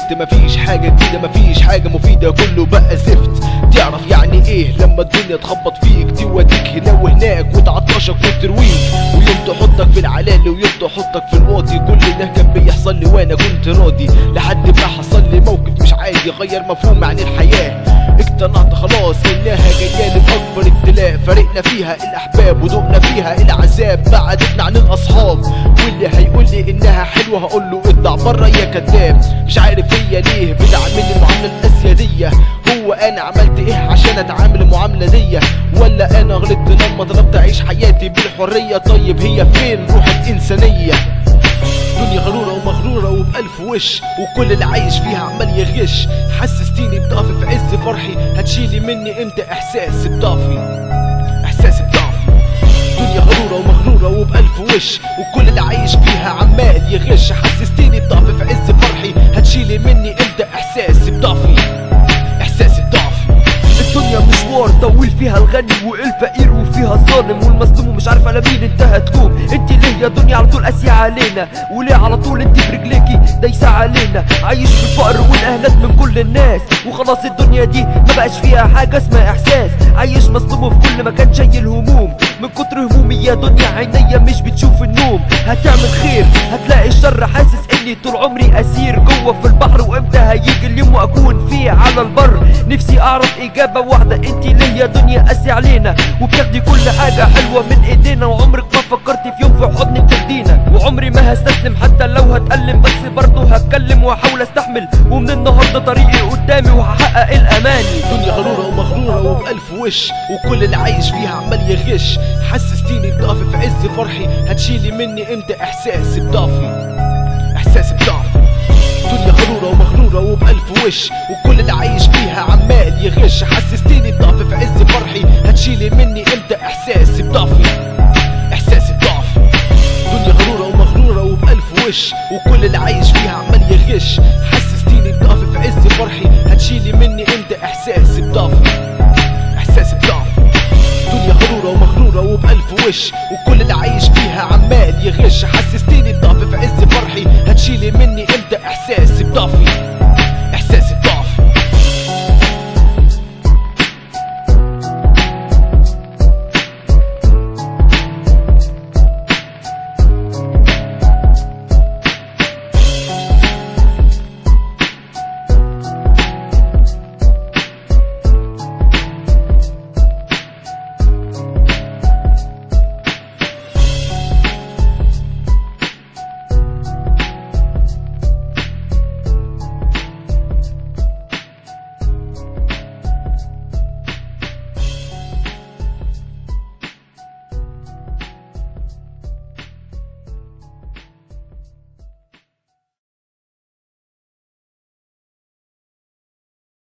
زفت مفيش حاجة جديدة مفيش حاجة مفيدة كله بقى زفت تعرف يعني ايه لما الدنيا تخبط فيك توديك هنا وهناك وتعطشك وترويك ويوم تحطك في العلالي ويوم تحطك في الواطي كل ده كان بيحصل لي وانا كنت راضي لحد ما حصل لي موقف مش عادي غير مفهوم عن الحياة اقتنعت خلاص انها جايه لي باكبر ابتلاء فرقنا فيها الاحباب ودقنا فيها العذاب بعدتنا عن الاصحاب واللي هيقول لي انها حلوه هقول له اطلع بره يا كذاب مش عارف هي ليه بتعاملني المعامله القاسيه دي هو انا عملت ايه عشان اتعامل المعامله دي ولا انا غلطت لما طلبت اعيش حياتي بالحريه طيب هي فين روح الانسانيه دنيا غرورة ومغرورة وبألف وش وكل اللي عايش فيها عمال يغش حسستيني بضعفي في عز فرحي هتشيلي مني امتى احساس بضعفي احساس بضعفي دنيا غرورة ومغرورة وبألف وش وكل اللي عايش فيها عمال يغش حسستيني بضعفي في عز فرحي هتشيلي مني امتى احساس بضعفي احساس بضعفي الدنيا مشوار طويل فيها الغني والفقير وفيها الظالم والمظلوم ومش عارف على مين انت هتقوم انت ليه يا دنيا على طول قاسية علينا وليه على طول انت برجليكي دايسة علينا عايش في الفقر والاهانات من كل الناس وخلاص الدنيا دي ما بقاش فيها حاجة اسمها احساس عايش مظلوم في كل مكان شايل هموم من كتر همومي يا دنيا عينيا مش بتشوف النوم هتعمل خير هتلاقي الشر حاسس اني طول عمري اسير جوه في البحر وامتى هيجي اليوم واكون فيه على البر نفسي اعرف اجابة واحدة انت ليه يا دنيا قاسي علينا وبتاخدي كل حاجة حلوة من ايدينا وعمرك ما فكرت في يوم في حضنك تاخدينا وعمري ما هستسلم حتى لو هتألم بس برضه هتكلم واحاول استحمل ومن النهاردة طريقي قدامي وهحقق الاماني دنيا غرورة ومغرورة وبألف وش وكل اللي عايش فيها عمال يغش حسستيني بضعفي في عز فرحي هتشيلي مني امتى احساس بضعفي احساس بضعفي دنيا غرورة ومغرورة وبألف وش وكل اللي عايش فيها عمال يغش حسستيني بضعفي في عز فرحي هتشيلي مني امتى احساس بضعفي احساس بضعفي دنيا غرورة ومغرورة وبألف وش وكل اللي عايش فيها عمال يغش حسستيني بضعفي في عز فرحي هتشيلي مني امتى احساس بضعفي احساس بضعفي دنيا غرورة ومغرورة وبألف وش وكل اللي عايش فيها عمال يغش حسستيني بضعفي في عز فرحي هتشيلي مني امتى احساس بضعفي